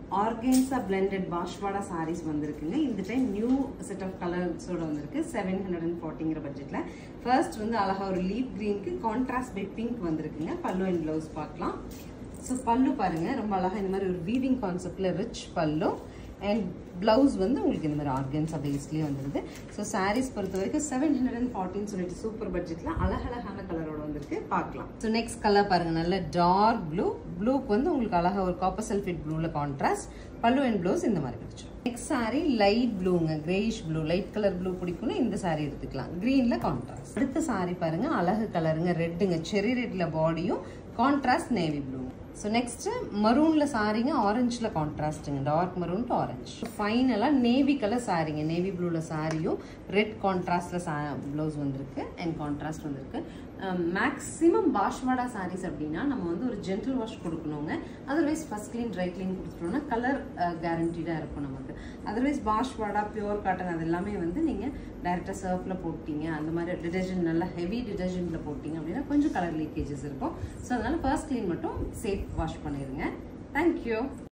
organza blended பாஷ்வாடா saris வந்திருக்குங்க இந்த time new set of கலர்ஸோட வந்திருக்கு செவன் ஹண்ட்ரட் அண்ட் ஃபார்ட்டிங்கிற பட்ஜெட்ல ஃபர்ஸ்ட் வந்து அழகா ஒரு லீப் கிரீனுக்கு கான்ட்ராஸ்ட் பை பிங்க் வந்திருக்குங்க பல்லு அண்ட் பிளவுஸ் பார்க்கலாம் ஸோ பல்லு பாருங்க ரொம்ப அழகா இந்த மாதிரி ஒரு வீவிங் கான்செப்ட்ல ரிச் பல்லு அண்ட் பிளவுஸ் வந்து உங்களுக்கு இந்த மாதிரி ஆர்கன்ஸா பேஸ்லேயே வந்துருது ஸோ சாரீஸ் பொறுத்த வரைக்கும் செவன் ஹண்ட்ரட் அண்ட் ஃபார்ட்டின்னு சொல்லிட்டு சூப்பர் பட்ஜெட்ல அழகழகான கலரோட வந்திருக்கு பார்க்கலாம் ஸோ நெக்ஸ்ட் கலர் பாருங்க நல்ல டார்க் ப்ளூ ப்ளூக்கு வந்து உங்களுக்கு அழகா ஒரு காப்பர் சல்ஃபேட் ப்ளூல கான்ட்ராஸ்ட் பல்லு அண்ட் ப்ளவுஸ் இந்த மாதிரி கிடைச்சிடும் நெக்ஸ்ட் சாரி லைட் ப்ளூங்க greyish blue light colour blue பிடிக்கும்னா இந்த சாரி எடுத்துக்கலாம் கிரீன்ல கான்ட்ராஸ்ட் அடுத்த சாரி பாருங்க அழகு கலருங்க ரெட்டுங்க செரி ரெட்ல பாடியும் contrast navy blue so next மரூன்ல சாரிங்க ஆரஞ்சில் கான்ட்ராஸ்ட்டுங்க டார்க் மரூன் டு ஆரஞ்ச் ஃபைனலாக நேவி கலர் சாரிங்க நேவி ப்ளூவில் சாரியும் ரெட் கான்ட்ராஸ்டில் சா ப்ளவுஸ் வந்திருக்கு அண்ட் கான்ட்ராஸ்ட் வந்திருக்கு மேக்ஸிமம் பாஷ்வாடா சாரீஸ் அப்படின்னா நம்ம வந்து ஒரு ஜென்டில் வாஷ் கொடுக்கணுங்க otherwise first clean dry clean கொடுத்துட்டோம்னா கலர் கேரண்டீடாக இருக்கும் நமக்கு அதர்வைஸ் பாஷ்வாடா பியூர் காட்டன் அது எல்லாமே வந்து நீங்கள் டைரெக்டாக சர்ஃபில் போட்டீங்க அந்த மாதிரி டிடர்ஜென்ட் நல்லா ஹெவி டிடர்ஜென்ட்டில் போட்டிங்க அப்படின்னா கொஞ்சம் கலர் லீக்கேஜஸ் இருக்கும் ஸோ அதனால் ஃபர்ஸ்ட் க்ளீன் மட்டும் சேஃப் வாஷ் பண்ணிடுங்க தேங்க்யூ